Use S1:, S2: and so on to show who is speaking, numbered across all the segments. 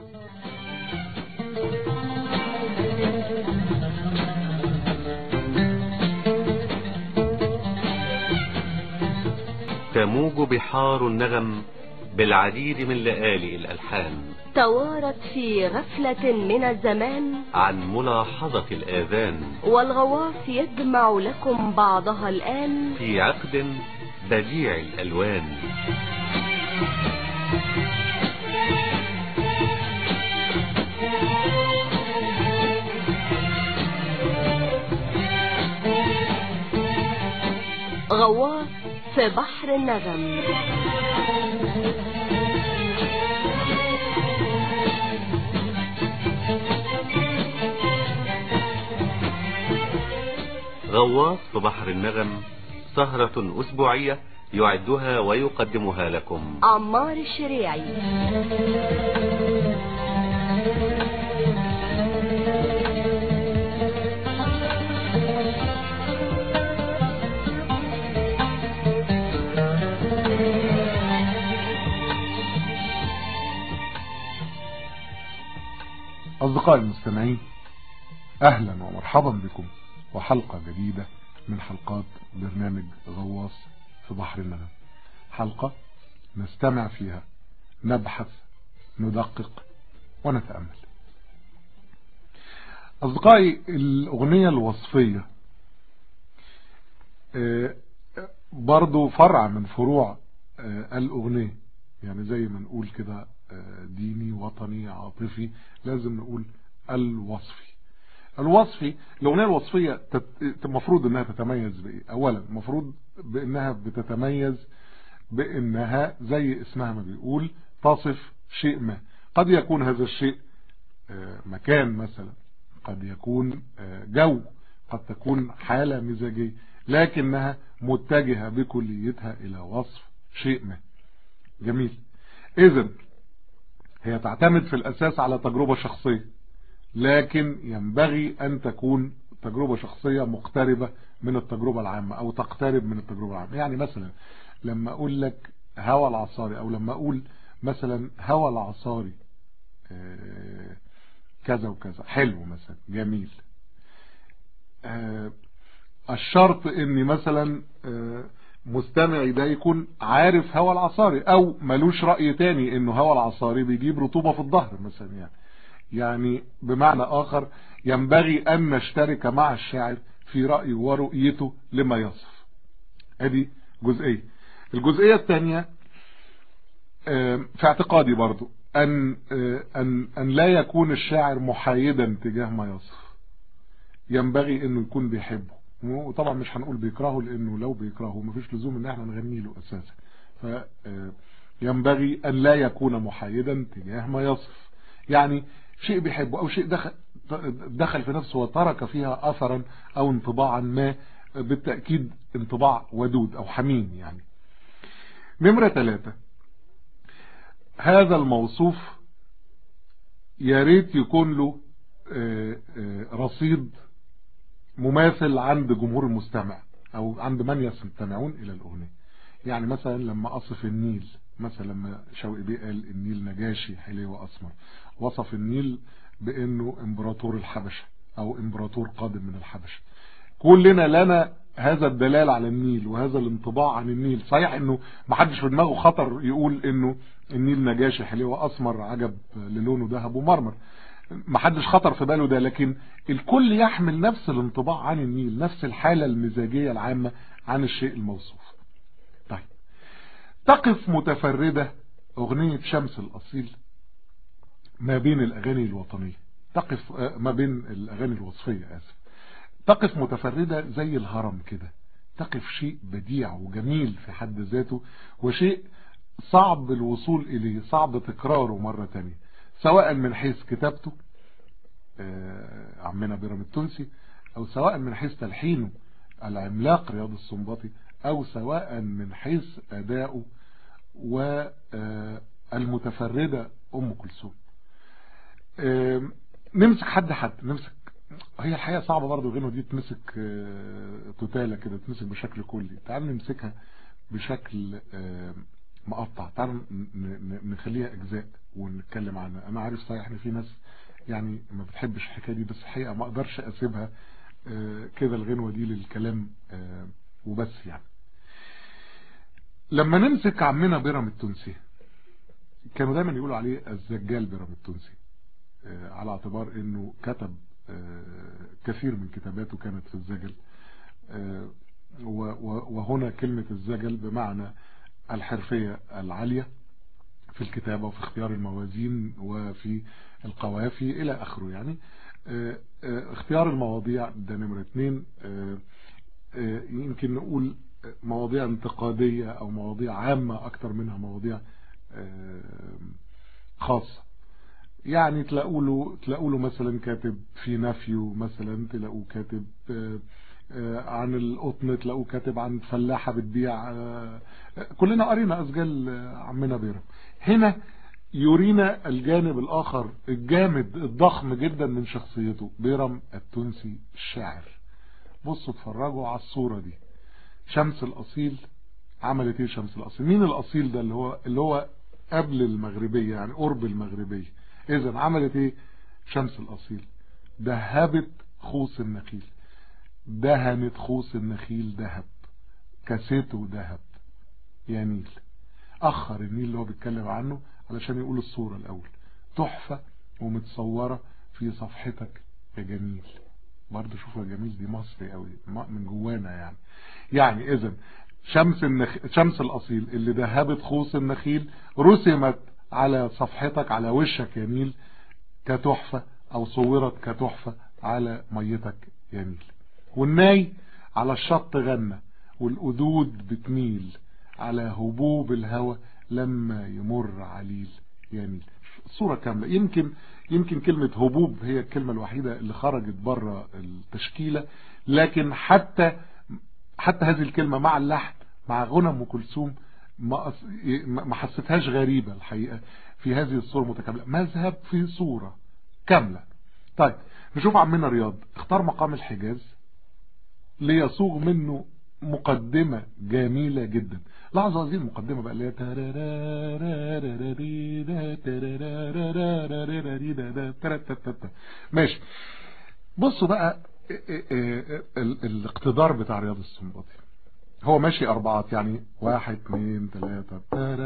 S1: تموج بحار النغم بالعديد من لآلئ الألحان
S2: توارت في غفلة من الزمان
S1: عن ملاحظة الآذان
S2: والغواص يجمع لكم بعضها الآن
S1: في عقد بديع الألوان
S2: غواص في بحر النغم
S1: غواص في بحر النغم سهرة أسبوعية يعدها ويقدمها لكم
S2: عمار الشريعي
S3: أصدقائي المستمعين أهلا ومرحبا بكم وحلقة جديدة من حلقات برنامج غواص في بحر النغم حلقة نستمع فيها نبحث ندقق ونتأمل أصدقائي الأغنية الوصفية برضو فرع من فروع الأغنية يعني زي ما نقول كده ديني وطني عاطفي لازم نقول الوصفي الوصفي الأغنية الوصفية المفروض انها تتميز بايه اولا المفروض بانها بتتميز بانها زي اسمها ما بيقول تصف شيء ما قد يكون هذا الشيء مكان مثلا قد يكون جو قد تكون حالة مزاجية لكنها متجهة بكليتها الى وصف شيء ما جميل اذا هي تعتمد في الاساس على تجربة شخصية لكن ينبغي ان تكون تجربة شخصية مقتربة من التجربة العامة او تقترب من التجربة العامة يعني مثلا لما اقول لك هوى العصاري او لما اقول مثلا هوى العصاري كذا وكذا حلو مثلا جميل الشرط اني مثلا مستمعي ده يكون عارف هوى العصاري او ملوش رأي تاني انه هوى العصاري بيجيب رطوبة في الظهر مثلا يعني يعني بمعنى اخر ينبغي ان نشترك مع الشاعر في رأيه ورؤيته لما يصف ادي جزئية الجزئية الثانية في اعتقادي برضو ان, أن, أن لا يكون الشاعر محايدا تجاه ما يصف ينبغي انه يكون بيحبه وطبعا مش هنقول بيكرهه لانه لو بيكرهه مفيش لزوم ان احنا نغني له اساسا فينبغي ان لا يكون محايدا تجاه ما يصف يعني شيء بيحبه او شيء دخل دخل في نفسه وترك فيها اثرا او انطباعا ما بالتأكيد انطباع ودود او حميم يعني نمرة ثلاثة هذا الموصوف يا ريت يكون له رصيد مماثل عند جمهور المستمع او عند من يستمعون الى الاغنية يعني مثلا لما اصف النيل مثلا لما شوقي بيه قال النيل نجاشي حلو واسمر وصف النيل بانه امبراطور الحبشة او امبراطور قادم من الحبشة كلنا لنا هذا الدلال على النيل وهذا الانطباع عن النيل صحيح انه ما حدش في دماغه خطر يقول انه النيل نجاشي حلو واسمر عجب للونه ذهب ومرمر ما حدش خطر في باله ده لكن الكل يحمل نفس الانطباع عن النيل نفس الحالة المزاجية العامة عن الشيء الموصوف طيب تقف متفردة اغنية شمس الاصيل ما بين الاغاني الوطنية تقف ما بين الاغاني الوصفية اسف تقف متفردة زي الهرم كده تقف شيء بديع وجميل في حد ذاته وشيء صعب الوصول اليه صعب تكراره مرة تانية سواء من حيث كتابته عمنا بيرام التونسي او سواء من حيث تلحينه العملاق رياض السنباطي او سواء من حيث اداؤه والمتفردة ام كلثوم نمسك حد حد نمسك هي الحقيقة صعبة برضو غنوة دي تمسك توتالة كده تمسك بشكل كلي تعال نمسكها بشكل مقطع تعالوا ن- ن- نخليها اجزاء ونتكلم عنها انا عارف صحيح ان في ناس يعني ما بتحبش الحكايه دي بس الحقيقه ما اقدرش اسيبها آه، كده الغنوه دي للكلام آه، وبس يعني لما نمسك عمنا بيرم التونسي كانوا دايما يقولوا عليه الزجال بيرم التونسي آه، على اعتبار انه كتب آه، كثير من كتاباته كانت في الزجل آه، و- و- وهنا كلمة الزجل بمعنى الحرفية العالية في الكتابة وفي اختيار الموازين وفي القوافي إلى آخره يعني آه، آه، اختيار المواضيع ده نمرة اتنين آه، آه، يمكن نقول مواضيع انتقادية أو مواضيع عامة أكتر منها مواضيع آه، خاصة يعني تلاقوا له تلاقوا له مثلا كاتب في نفيو مثلا تلاقوه كاتب آه، آه، عن القطن تلاقوه كاتب عن فلاحة بتبيع آه، آه، كلنا قرينا أسجال آه، عمنا بيرم هنا يرينا الجانب الآخر الجامد الضخم جدا من شخصيته بيرم التونسي الشاعر بصوا اتفرجوا على الصورة دي شمس الأصيل عملت ايه شمس الأصيل مين الأصيل ده اللي هو اللي هو قبل المغربية يعني قرب المغربية اذا عملت ايه شمس الأصيل دهبت خوص النخيل دهنت خوص النخيل ذهب كسيته ذهب يا نيل اخر النيل اللي هو بيتكلم عنه علشان يقول الصورة الاول تحفة ومتصورة في صفحتك يا جميل برضه شوفوا يا جميل دي مصري قوي من جوانا يعني يعني اذا شمس النخ... شمس الاصيل اللي ذهبت خوص النخيل رسمت على صفحتك على وشك يا نيل كتحفة او صورت كتحفة على ميتك يا نيل والناي على الشط غنى والقدود بتميل على هبوب الهوى لما يمر عليل يا نيل صورة كاملة يمكن يمكن كلمة هبوب هي الكلمة الوحيدة اللي خرجت بره التشكيلة لكن حتى حتى هذه الكلمة مع اللحن مع غنى ام كلثوم ما ما حسيتهاش غريبة الحقيقة في هذه الصورة متكاملة مذهب في صورة كاملة طيب نشوف عمنا رياض اختار مقام الحجاز ليصوغ منه مقدمة جميلة جدا لحظة هذه المقدمة بقى اللي هي ماشي بصوا بقى الاقتدار بتاع رياض السنباطي هو ماشي اربعات يعني واحد اثنين ثلاثة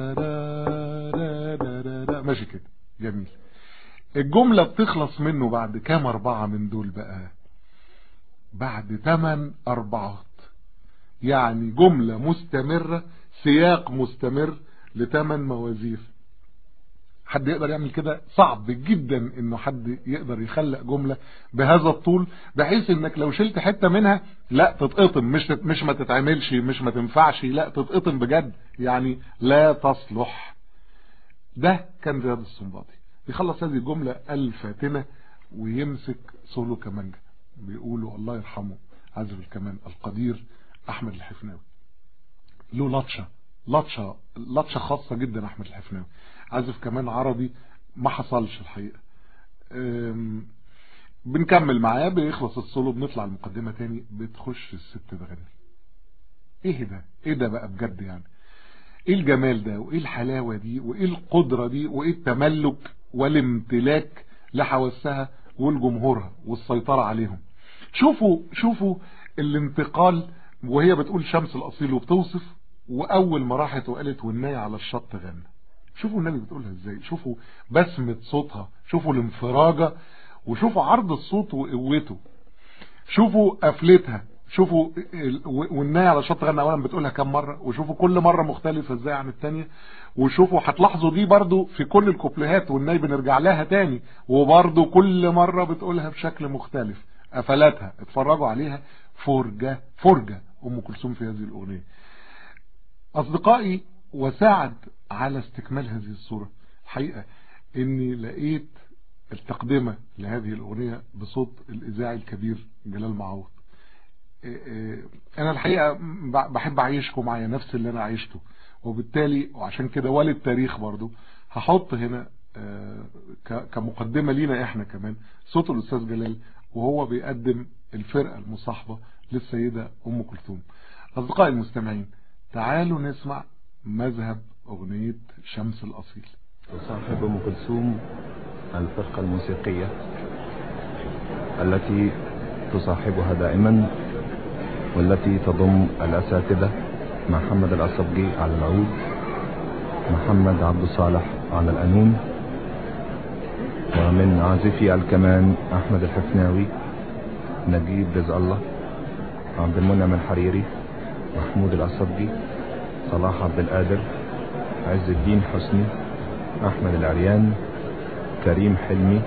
S3: ماشي كده جميل الجملة بتخلص منه بعد كام اربعة من دول بقى بعد ثمان اربعات يعني جملة مستمرة سياق مستمر لثمان موازير حد يقدر يعمل كده صعب جدا انه حد يقدر يخلق جملة بهذا الطول بحيث انك لو شلت حتة منها لا تتقطم مش مش ما تتعملش مش ما تنفعش لا تتقطم بجد يعني لا تصلح ده كان رياض السنباطي يخلص هذه الجملة الفاتنة ويمسك سولو كمانجا بيقولوا الله يرحمه عازف الكمان القدير احمد الحفناوي له لطشة لطشة لطشة خاصة جدا احمد الحفناوي عازف كمان عربي ما حصلش الحقيقة بنكمل معاه بيخلص السولو بنطلع المقدمة تاني بتخش الست تغني ايه ده ايه ده بقى بجد يعني ايه الجمال ده وايه الحلاوة دي وايه القدرة دي وايه التملك والامتلاك لحواسها والجمهورها والسيطرة عليهم شوفوا شوفوا الانتقال وهي بتقول شمس الاصيل وبتوصف واول ما راحت وقالت والناي على الشط غنى شوفوا النبي بتقولها ازاي شوفوا بسمة صوتها شوفوا الانفراجة وشوفوا عرض الصوت وقوته شوفوا قفلتها شوفوا والناي على الشط غنى اولا بتقولها كم مرة وشوفوا كل مرة مختلفة ازاي عن التانية وشوفوا هتلاحظوا دي برضو في كل الكوبليهات والناي بنرجع لها تاني وبرضو كل مرة بتقولها بشكل مختلف قفلاتها اتفرجوا عليها فرجة فرجة ام كلثوم في هذه الاغنية اصدقائي وساعد على استكمال هذه الصورة الحقيقة اني لقيت التقدمة لهذه الاغنية بصوت الاذاعي الكبير جلال معوض انا الحقيقة بحب اعيشكم معايا نفس اللي انا عيشته وبالتالي وعشان كده والتاريخ برضو هحط هنا كمقدمة لينا احنا كمان صوت الاستاذ جلال وهو بيقدم الفرقة المصاحبة للسيدة ام كلثوم اصدقائي المستمعين تعالوا نسمع مذهب أغنية شمس الأصيل
S4: تصاحب أم كلثوم الفرقة الموسيقية التي تصاحبها دائما والتي تضم الأساتذة محمد الأصبجي على العود محمد عبد الصالح على القانون ومن عازفي الكمان أحمد الحفناوي نجيب رزق الله عبد المنعم الحريري محمود الأصبجي صلاح عبد القادر عز الدين حسني أحمد العريان كريم حلمي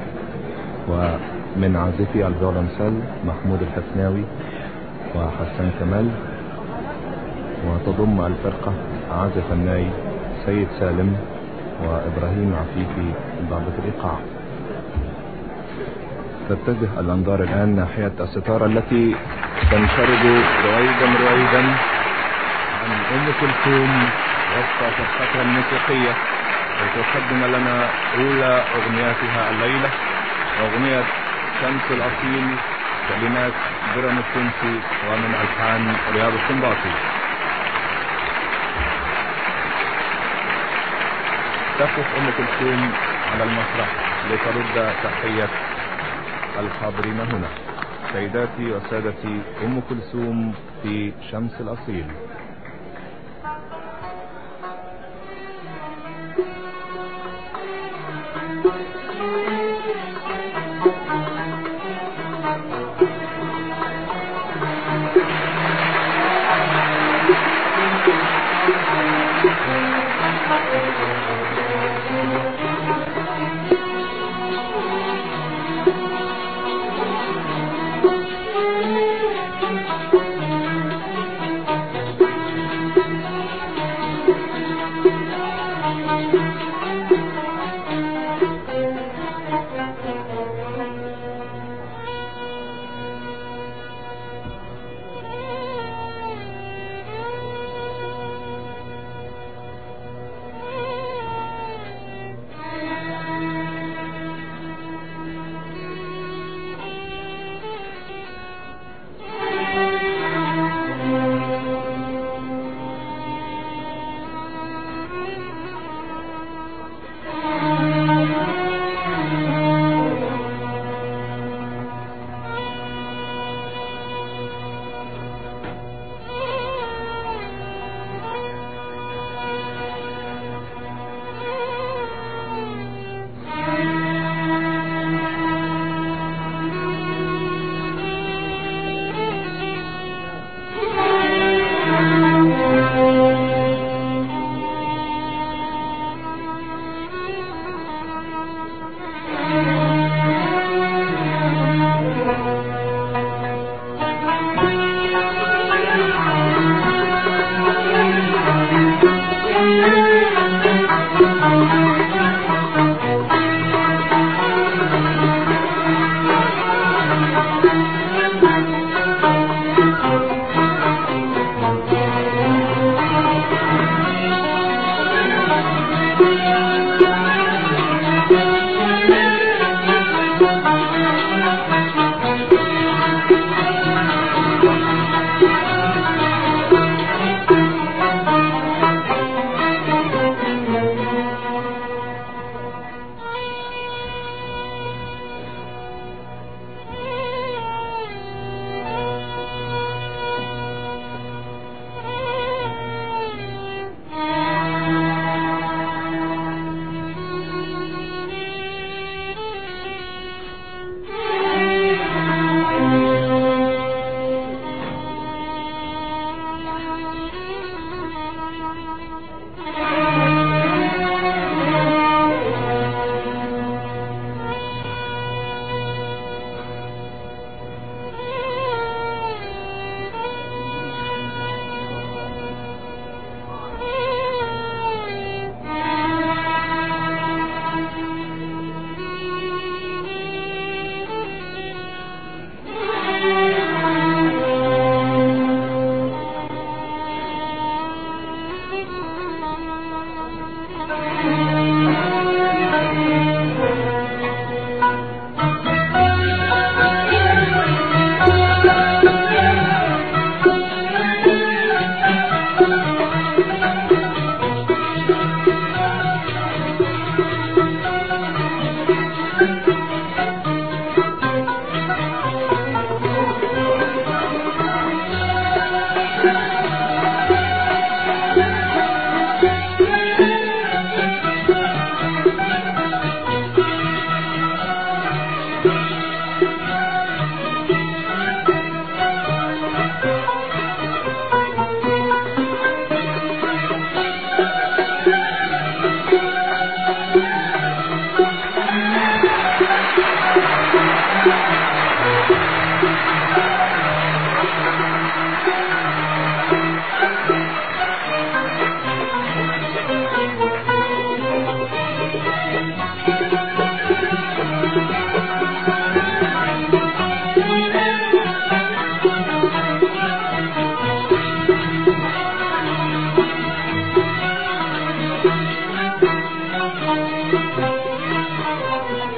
S4: ومن عازفي الفيولنسيل محمود الحفناوي وحسن كمال وتضم الفرقة عازف الناي سيد سالم وإبراهيم عفيفي ضابط الإيقاع تتجه الأنظار الآن ناحية الستارة التي تنفرد رويدا رويدا عن أم كلثوم وسط فرقتها الموسيقية وتقدم لنا أولى أغنياتها الليلة أغنية شمس الأصيل كلمات برم التونسي ومن ألحان رياض السنباطي تقف أم كلثوم على المسرح لترد تحية الحاضرين هنا سيداتي وسادتي أم كلثوم في شمس الأصيل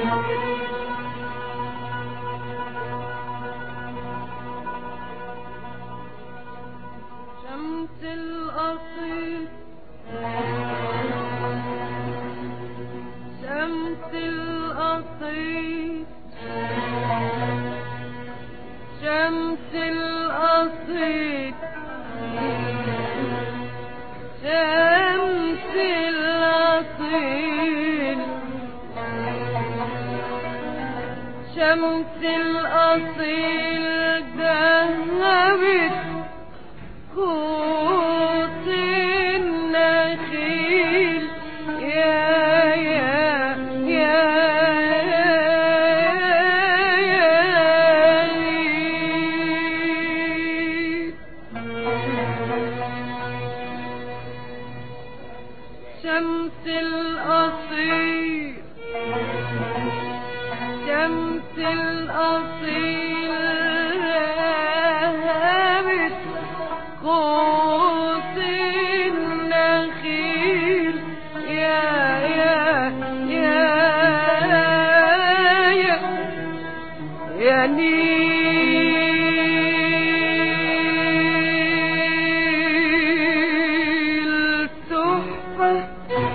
S5: شمس الأصيل شمس الأصيل شمس الأصيل شمس الأصيل شمس الأصيل ذهبت قوت النخيل يا يا يا يا ليل شمس الأصيل شمس الأصيل رهبت قوس النخيل يا يا يا يا يا نيل تحفة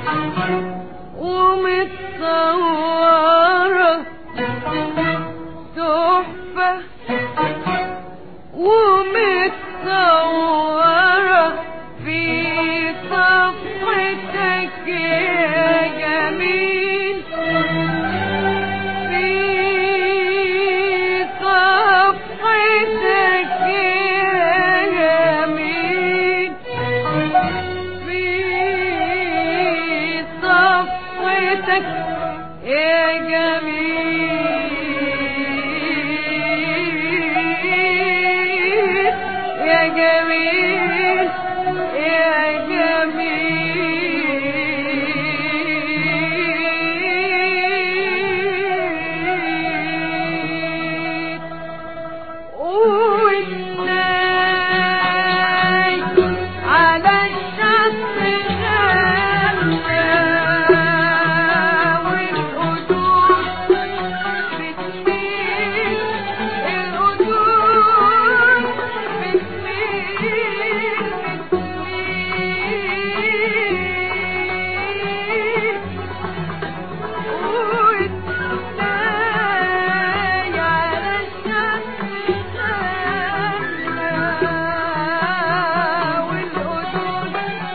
S5: ومتصورة تحفة ومتصورة في صفحتك يا جميل في صفحتك يا جميل في صفحتك يا جميل يا جميل يا جميل والناي على الشط غنى والقدور بتميل القدور بتميل بتميل والناي على الشط غنى والقدور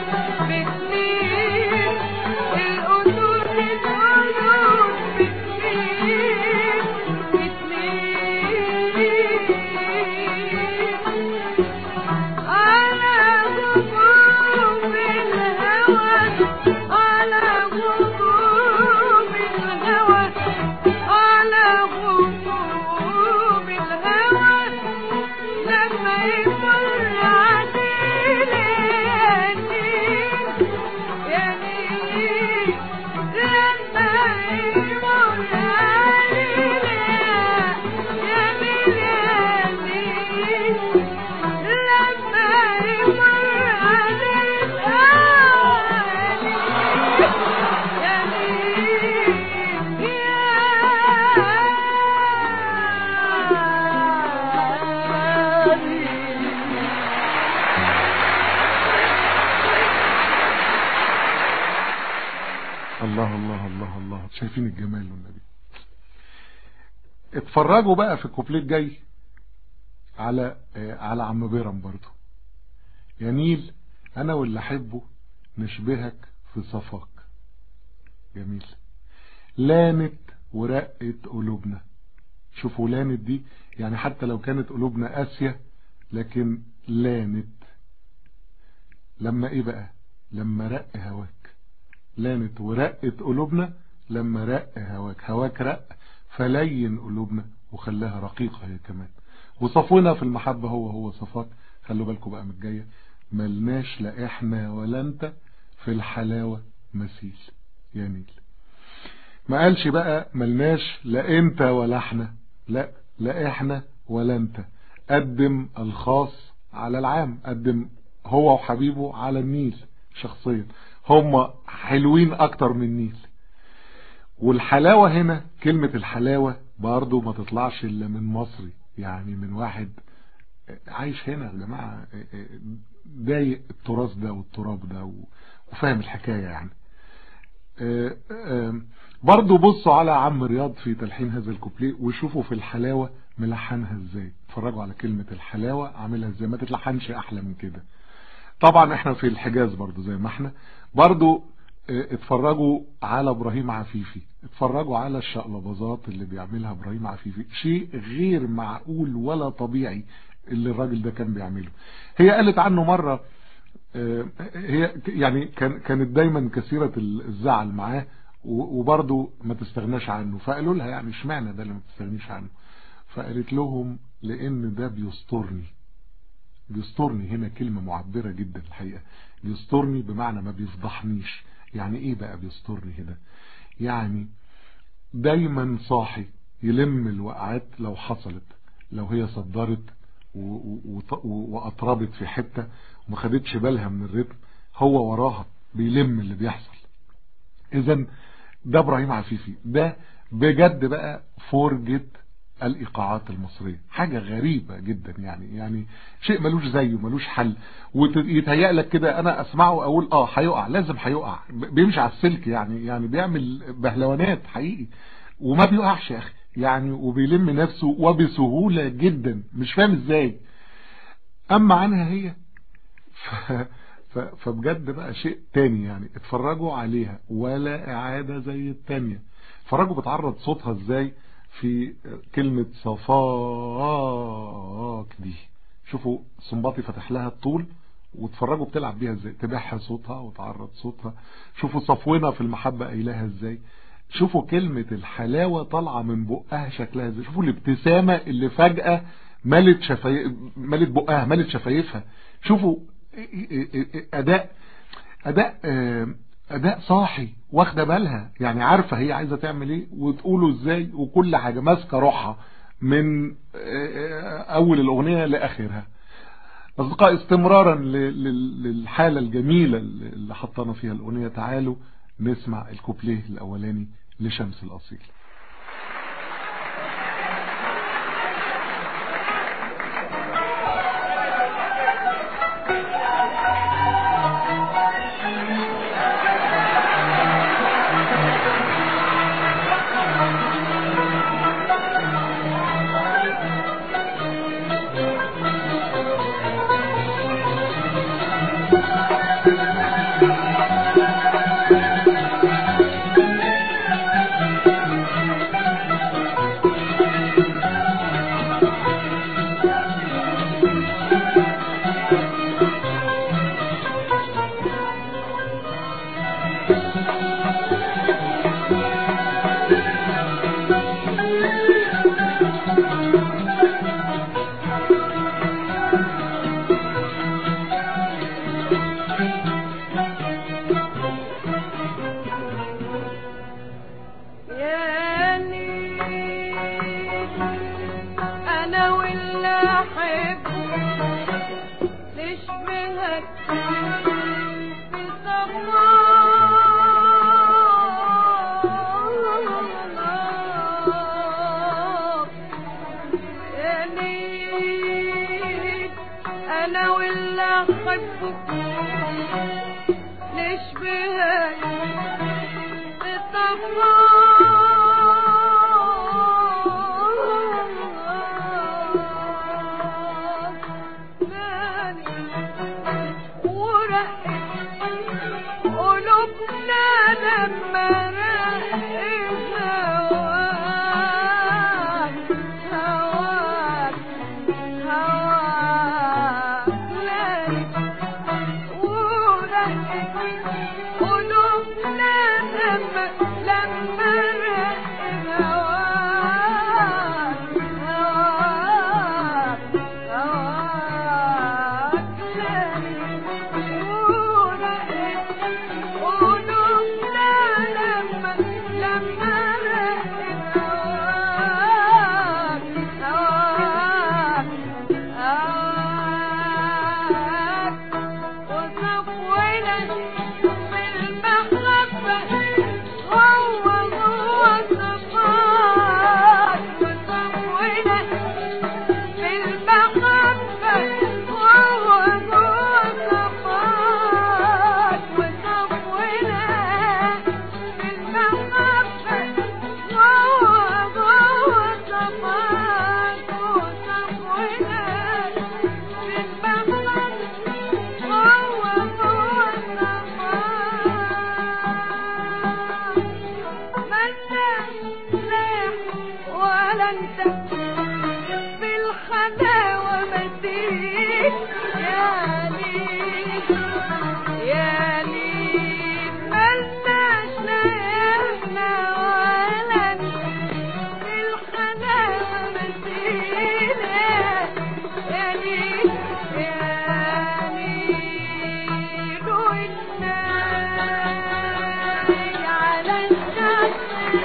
S5: بتميل القدور القدور بتميل بتميل على غروب الهوى على غروب الهوى على غروب الهوى لما يمر علينا يا نيل لما يمر علينا يا نيل يا نيل لما يمر علينا يا نيل يا نيل
S3: الله الله الله الله شايفين الجمال والنبي اتفرجوا بقى في الكوبليه الجاي على آه، على عم بيرم برضو يا نيل انا واللي احبه نشبهك في صفاك جميل لانت ورقت قلوبنا شوفوا لانت دي يعني حتى لو كانت قلوبنا قاسية لكن لانت لما ايه بقى لما رق هواك لانت ورقت قلوبنا لما رق هواك هواك رق فلين قلوبنا وخلاها رقيقة هي كمان وصفونا في المحبة هو هو صفاك خلوا بالكم بقى من الجاية ملناش لا احنا ولا انت في الحلاوة مثيل يا نيل ما قالش بقى ملناش لا انت ولا احنا لا لا احنا ولا انت قدم الخاص على العام قدم هو وحبيبه على النيل شخصيا هم حلوين اكتر من النيل والحلاوة هنا كلمة الحلاوة برضو ما تطلعش الا من مصري يعني من واحد عايش هنا يا جماعة ضايق التراث ده والتراب ده وفاهم الحكاية يعني برضو بصوا على عم رياض في تلحين هذا الكوبليه وشوفوا في الحلاوة ملحنها ازاي اتفرجوا على كلمة الحلاوة عاملها ازاي ما تتلحنش احلى من كده طبعا احنا في الحجاز برضو زي ما احنا برضو اتفرجوا على ابراهيم عفيفي اتفرجوا على الشقلباظات اللي بيعملها ابراهيم عفيفي شيء غير معقول ولا طبيعي اللي الراجل ده كان بيعمله هي قالت عنه مرة هي يعني كان كانت دايما كثيرة الزعل معاه وبرضه ما تستغناش عنه فقالوا لها يعني اشمعنى ده اللي ما تستغنيش عنه فقالت لهم لان ده بيسترني بيسترني هنا كلمة معبرة جدا الحقيقة بيسترني بمعنى ما بيفضحنيش يعني ايه بقى بيسترني هنا يعني دايما صاحي يلم الوقعات لو حصلت لو هي صدرت واطربت في حتة وما خدتش بالها من الرتم هو وراها بيلم اللي بيحصل اذا ده ابراهيم عفيفي ده بجد بقى فرجة الايقاعات المصرية حاجة غريبة جدا يعني يعني شيء ملوش زيه ملوش حل ويتهيأ لك كده انا اسمعه اقول اه هيقع لازم هيقع بيمشي على السلك يعني يعني بيعمل بهلوانات حقيقي وما بيقعش يا اخي يعني وبيلم نفسه وبسهولة جدا مش فاهم ازاي اما عنها هي ف... فبجد بقى شيء تاني يعني اتفرجوا عليها ولا اعادة زي التانية اتفرجوا بتعرض صوتها ازاي في كلمة صفاك دي شوفوا سنباطي فتح لها الطول واتفرجوا بتلعب بيها ازاي تبعها صوتها وتعرض صوتها شوفوا صفونا في المحبة قايلها ازاي شوفوا كلمة الحلاوة طالعة من بقها شكلها ازاي شوفوا الابتسامة اللي فجأة ملت شفايف ملت بقها ملت شفايفها شوفوا اداء اداء اداء صاحي واخده بالها يعني عارفه هي عايزه تعمل ايه وتقوله ازاي وكل حاجه ماسكه روحها من اول الاغنيه لاخرها اصدقاء استمرارا للحاله الجميله اللي حطينا فيها الاغنيه تعالوا نسمع الكوبليه الاولاني لشمس الاصيل
S5: قلوب ده انت في الحلاوة مزيد يا ليل يا ليل ملناش لا احنا ولا انت في الحلاوة مزيد يا ليل يا ليل والناي على الشمس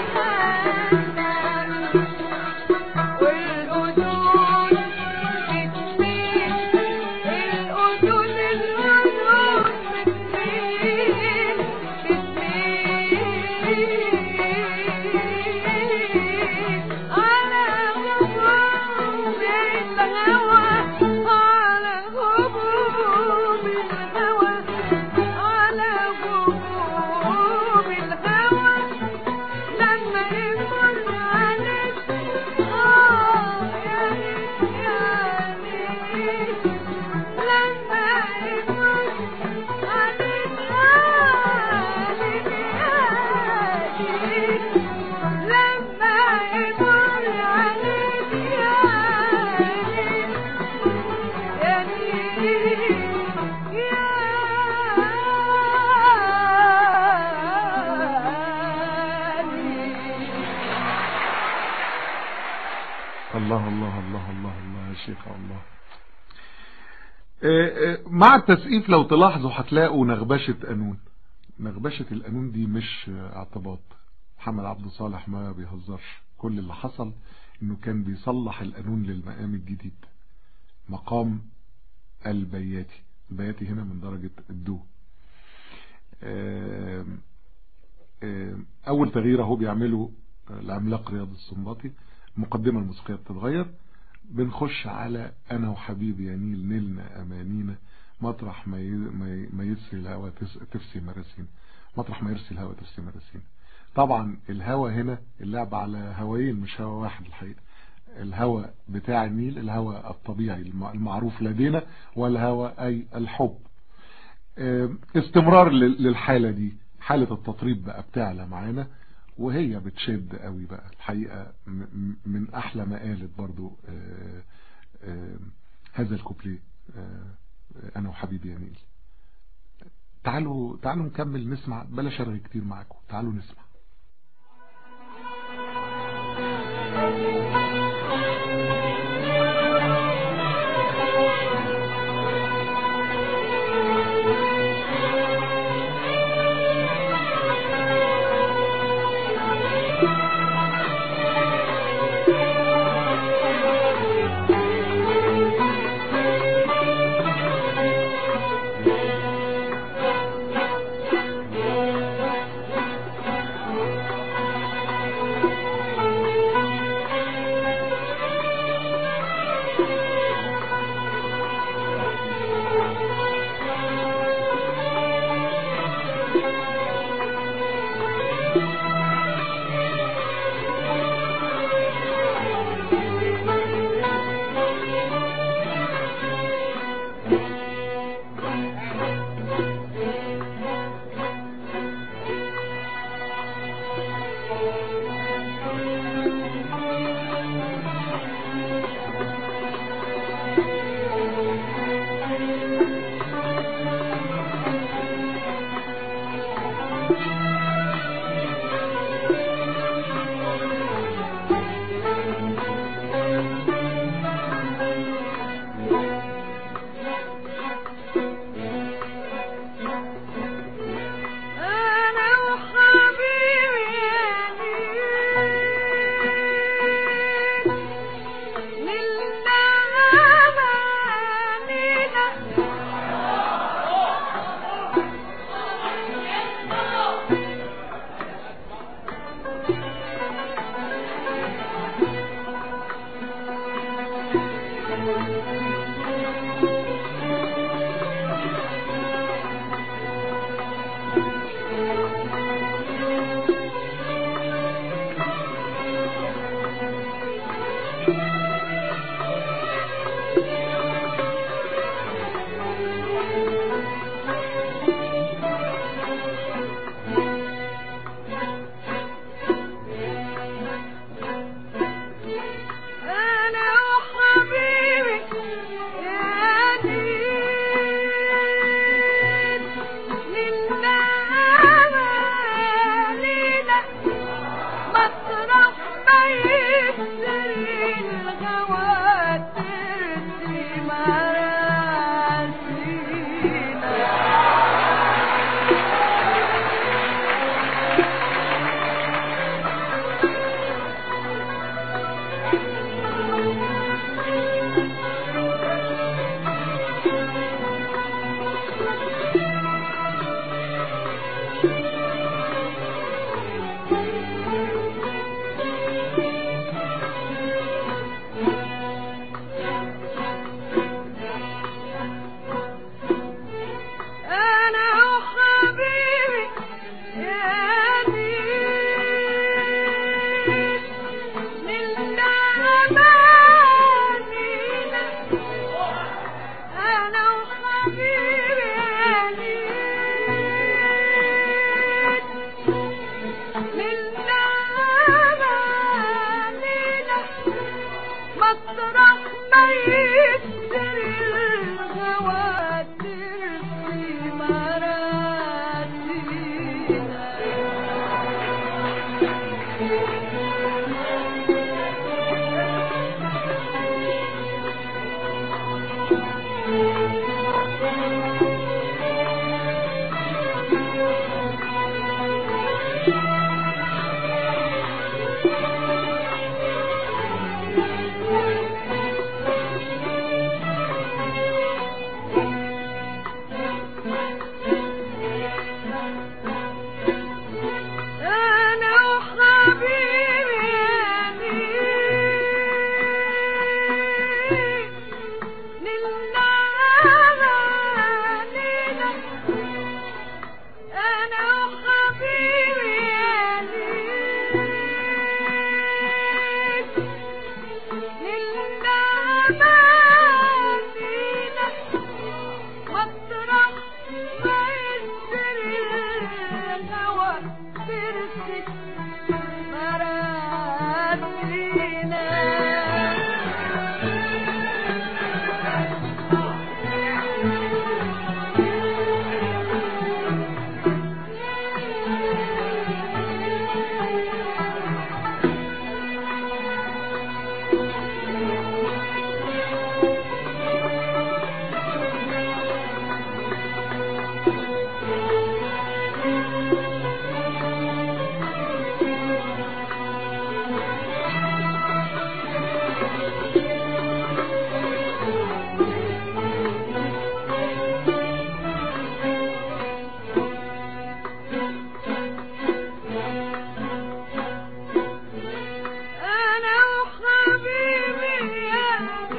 S5: والأذون بتميل الأذون الأذون بتميل بتميل على غبوب الهوى على غبوب الهوى على غبوب الهوى لما يمر عليك آه يا ليل يا ليل لما يمر عليك آه ليل يا ليل لما يمر عليك يا ليل يا ليل يا ليل
S3: الله الله الله الله الله يا شيخ الله آه، آه، مع التسقيف لو تلاحظوا هتلاقوا نغبشة قانون نغبشة القانون دي مش آه، اعتباط محمد عبد صالح ما بيهزرش كل اللي حصل انه كان بيصلح القانون للمقام الجديد مقام البياتي البياتي هنا من درجة الدو آم، آم، اول تغيير اهو بيعمله العملاق رياض السنباطي المقدمة الموسيقية بتتغير بنخش على انا وحبيبي يا نيل نلنا امانينا مطرح ما ي- ما ي- ما يسري الهوى تس- تفسي مراسين مطرح ما يرسي الهوى تفسي مراسين طبعا الهوى هنا اللعب على هوايين مش هوا واحد الحقيقة الهوى بتاع النيل الهوى الطبيعي الم- المعروف لدينا والهوى اي الحب آم، استمرار لل- للحالة دي حالة التطريب بقى بتعلى معانا وهي بتشد قوي بقى الحقيقة م- م- من احلى ما قالت برضو آه، آه، هذا الكوبليه آه، انا وحبيبي يا نيل تعالوا تعالوا نكمل نسمع بلاش ارغي كتير معاكم تعالوا نسمع
S5: يكسر الخواتر في مراسينا أنا وحبيبي لله ليلة أنا وحبيبي لله ليلة مطرح ما ينزل الهوى ترسل مراسينا أنا وحبيبي يا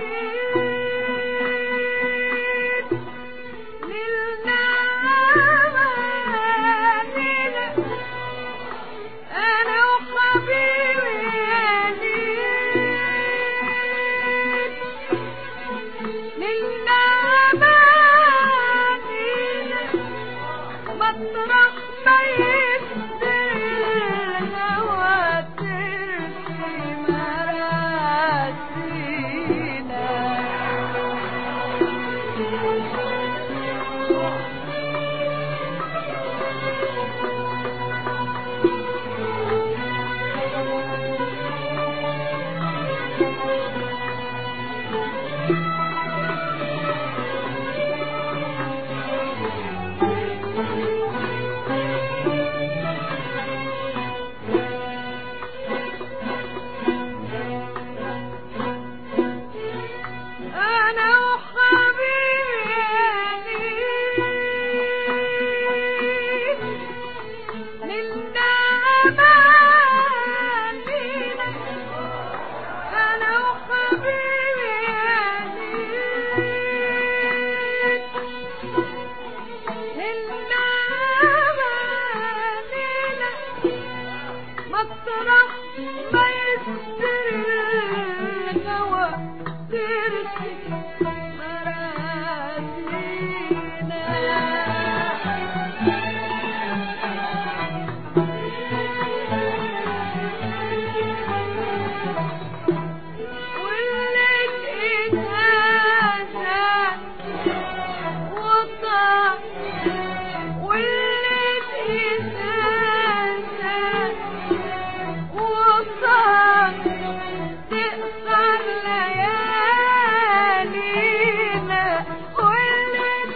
S5: أمين للنامينة أنا وحبيبي يا أمين للنامينة مطرح ما يكسر الهوى ترسي مراسينا أنا وحبيبي للنامانين أنا وحبيبي للنامانين مطرح ما يستر الهوى ترسي مراسينا والليل إجازة وطا والليل إجازة وطا تقصر ليالينا والليل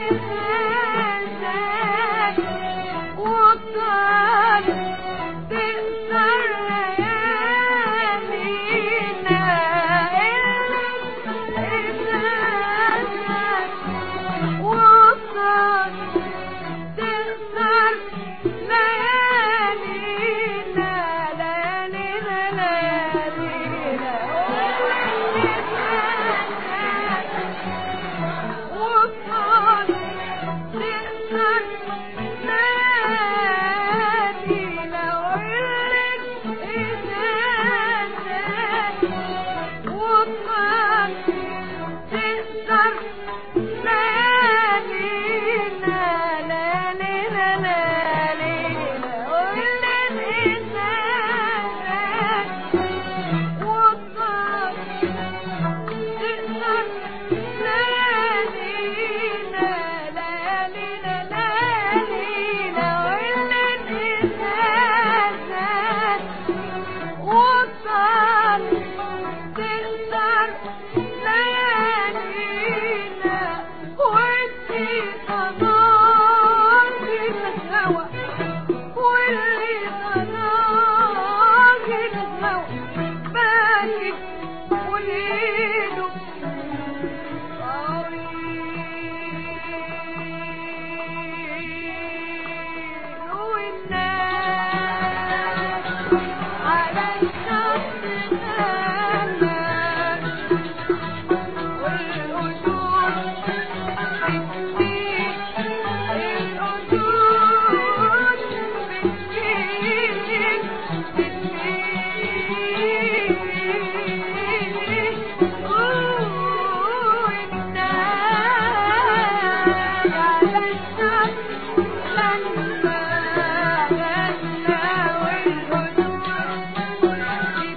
S5: إجازة وطا تقصر ليالينا وصل تقصر ليالينا ليالينا ليالينا وصل تقصر ليالينا وقلت إزازة وصل تقصر ليالينا ليالينا ليالينا وقلت إزازة باكت وليله طويل والناس على الشط نامت والأسود بتسيب الأسود بتسيب بتسيب والناس على الشط لما غنى والأسود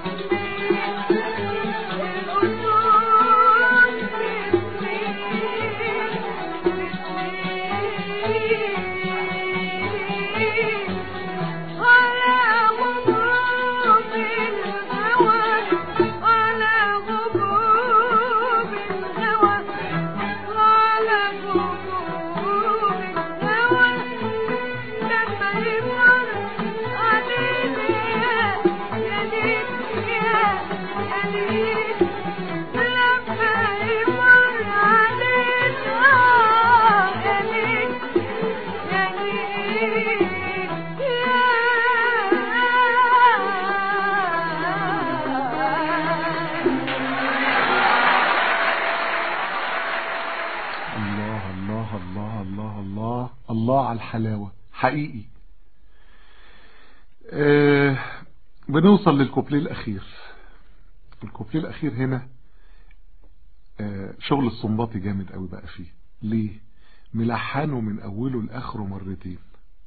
S5: لما يمر علينا يا ليل يا يا ليل لما يمر علينا يا ليل يا ليل
S3: الله الله الله الله الله الله على الحلاوة حقيقي آه بنوصل للكوبليه الأخير الكوبليه الأخير هنا آه شغل الصنباطي جامد قوي بقى فيه ليه ملحنه من أوله لآخره مرتين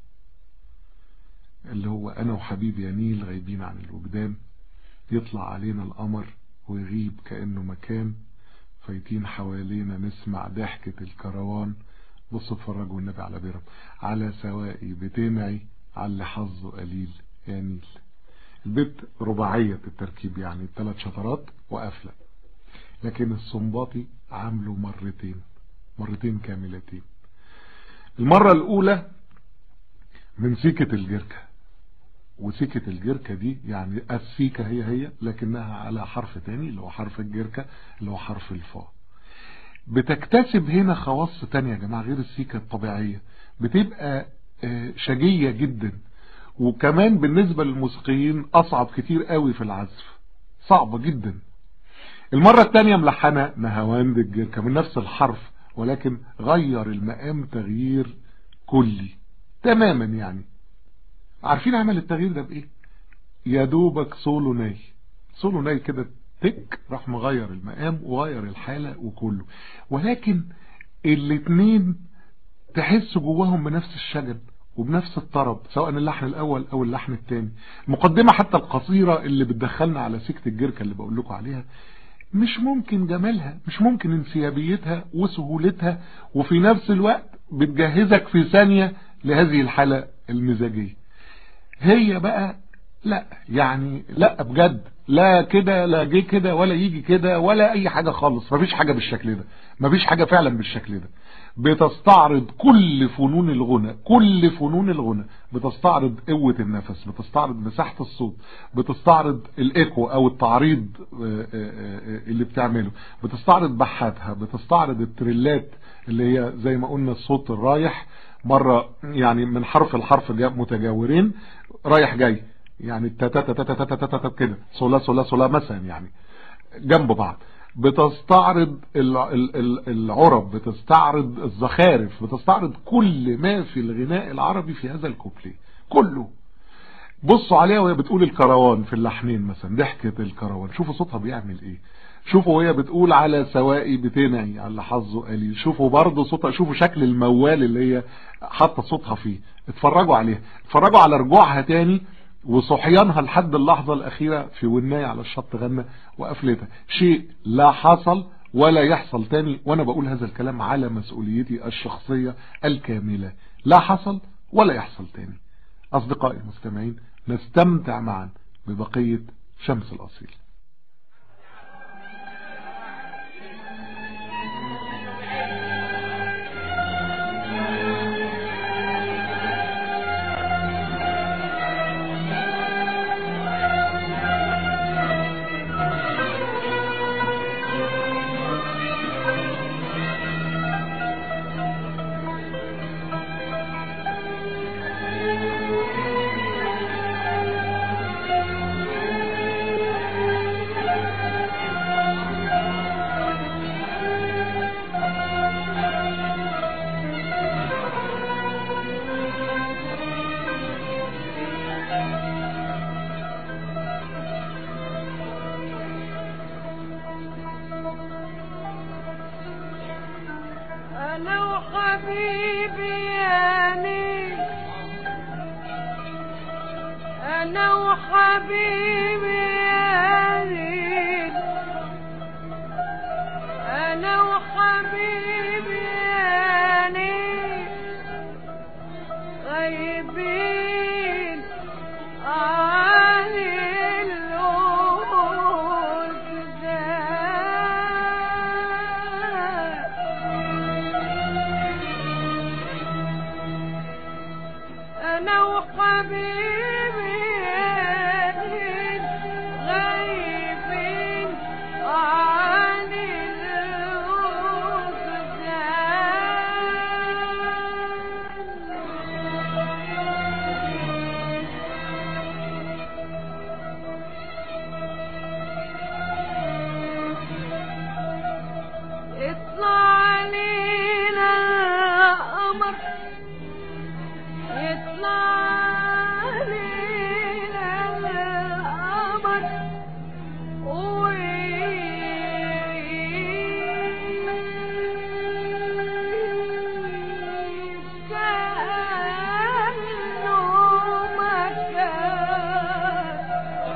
S3: اللي هو أنا وحبيبي يا نيل غايبين عن الوجدان يطلع علينا القمر ويغيب كأنه مكان فايتين حوالينا نسمع ضحكة الكروان بصوا اتفرجوا النبي على بيرم على سوائي بتنعي على اللي حظه قليل يا نيل البيت رباعية التركيب يعني ثلاث شطرات وقفلة لكن الصنباطي عامله مرتين مرتين كاملتين المرة الأولى من سيكة الجركة وسيكة الجركة دي يعني السيكة هي هي لكنها على حرف تاني اللي هو حرف الجركة اللي هو حرف الفاء بتكتسب هنا خواص تانية يا جماعة غير السيكة الطبيعية بتبقى آه، شجية جدا وكمان بالنسبة للموسيقيين أصعب كتير قوي في العزف صعبة جدا المرة التانية ملحنة نهواند الجركة من نفس الحرف ولكن غير المقام تغيير كلي تماما يعني عارفين عمل التغيير ده بايه يا دوبك سولو ناي سولو ناي كده تك راح مغير المقام وغير الحالة وكله ولكن الاتنين تحس جواهم بنفس الشجن وبنفس الطرب سواء اللحن الاول او اللحن الثاني المقدمة حتى القصيرة اللي بتدخلنا على سكة الجركة اللي بقول لكم عليها مش ممكن جمالها مش ممكن انسيابيتها وسهولتها وفي نفس الوقت بتجهزك في ثانية لهذه الحالة المزاجية هي بقى لا يعني لا بجد لا كده لا جه كده ولا يجي كده ولا اي حاجة خالص مفيش حاجة بالشكل ده مفيش حاجة فعلا بالشكل ده بتستعرض كل فنون الغنى كل فنون الغنى بتستعرض قوة النفس بتستعرض مساحة الصوت بتستعرض الايكو او التعريض آه، آه، آه، اللي بتعمله بتستعرض بحاتها بتستعرض التريلات اللي هي زي ما قلنا الصوت الرايح مرة يعني من حرف لحرف جا- متجاورين رايح جاي يعني تا تا تا تا تا تا تا تا تا كده صولا صولا صولا مثلا يعني جنب بعض بتستعرض ال- ال- ال- العرب بتستعرض الزخارف بتستعرض كل ما في الغناء العربي في هذا الكوبليه كله بصوا عليها وهي بتقول الكروان في اللحنين مثلا ضحكة الكروان شوفوا صوتها بيعمل ايه شوفوا وهي بتقول على سوائي بتنعي على حظه قليل شوفوا برضه صوتها شوفوا شكل الموال اللي هي حاطه صوتها فيه اتفرجوا عليها اتفرجوا على رجوعها تاني وصحيانها لحد اللحظة الأخيرة في وناية على الشط غنى وقفلتها شيء لا حصل ولا يحصل تاني وأنا بقول هذا الكلام على مسؤوليتي الشخصية الكاملة لا حصل ولا يحصل تاني أصدقائي المستمعين نستمتع معا ببقية شمس الأصيل
S5: وحبيبي يا ليل انا وحبيبي يا ليل غايبين عن الوجدان انا وحبيبي غايبين عن الوجدان اطلع علينا القمر يطلع علينا القمر وكأنه مكان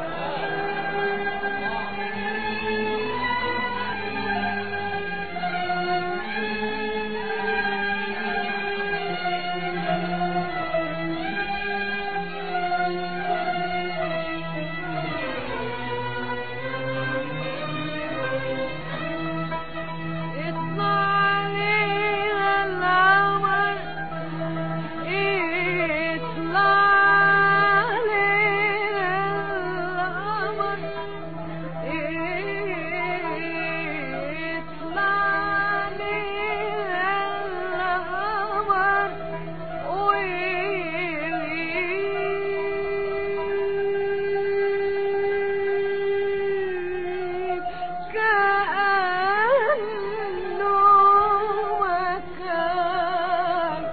S5: اطلع علينا القمر اطلع علينا القمر اطلع علينا القمر ويغيب كأنه مكان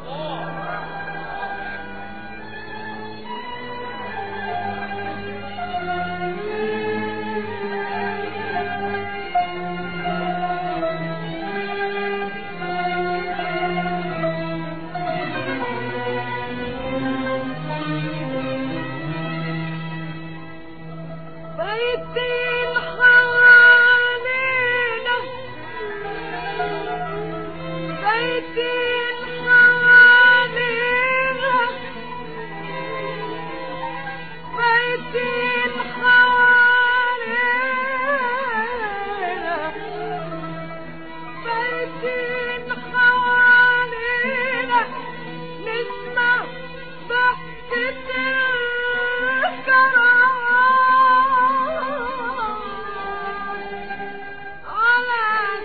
S5: بيتين حوالينا بيتين حوالينا بيتين حوالينا بيتين حوالينا نسمع ضحكة الكرام على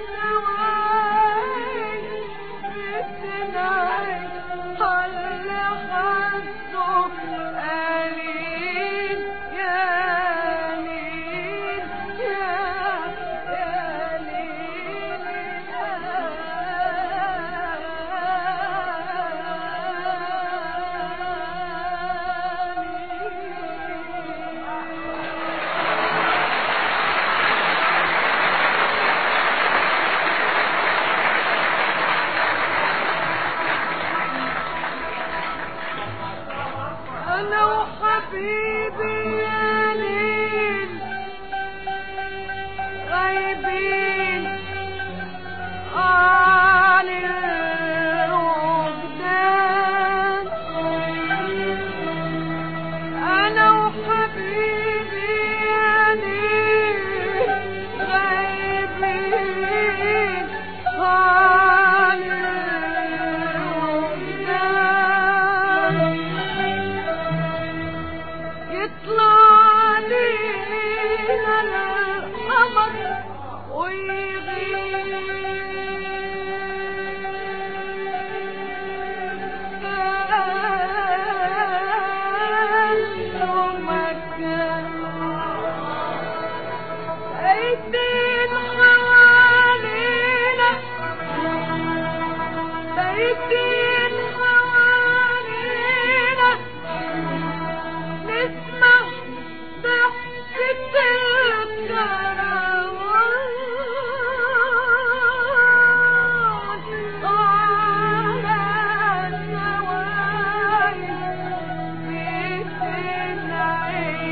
S5: سواي بتنعي اللي حظه قليل يا ليل يا يا ليل يا أنا وحبيبي يا ليل غايبين عن الوجدان أنا وحبيبي يا ليل غايبين عن الوجدان يطلع علينا القمر ويغيب كأنه مكان أيدين حوالينا أيدين حوالينا نسمع ضحكة الكروان على سواي بتنعي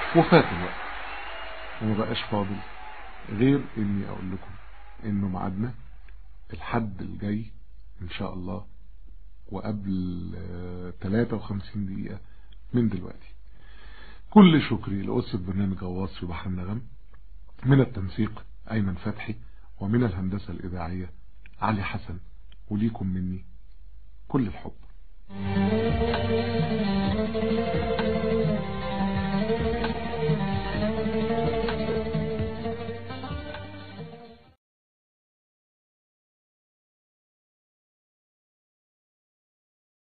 S3: وفات الوقت وما بقاش فاضل غير اني اقول لكم انه معادنا الحد الجاي ان شاء الله وقبل آه، 53 دقيقة من دلوقتي كل شكري لأسرة برنامج غواص في بحر النغم من التنسيق أيمن فتحي ومن الهندسة الإذاعية علي حسن وليكم مني كل الحب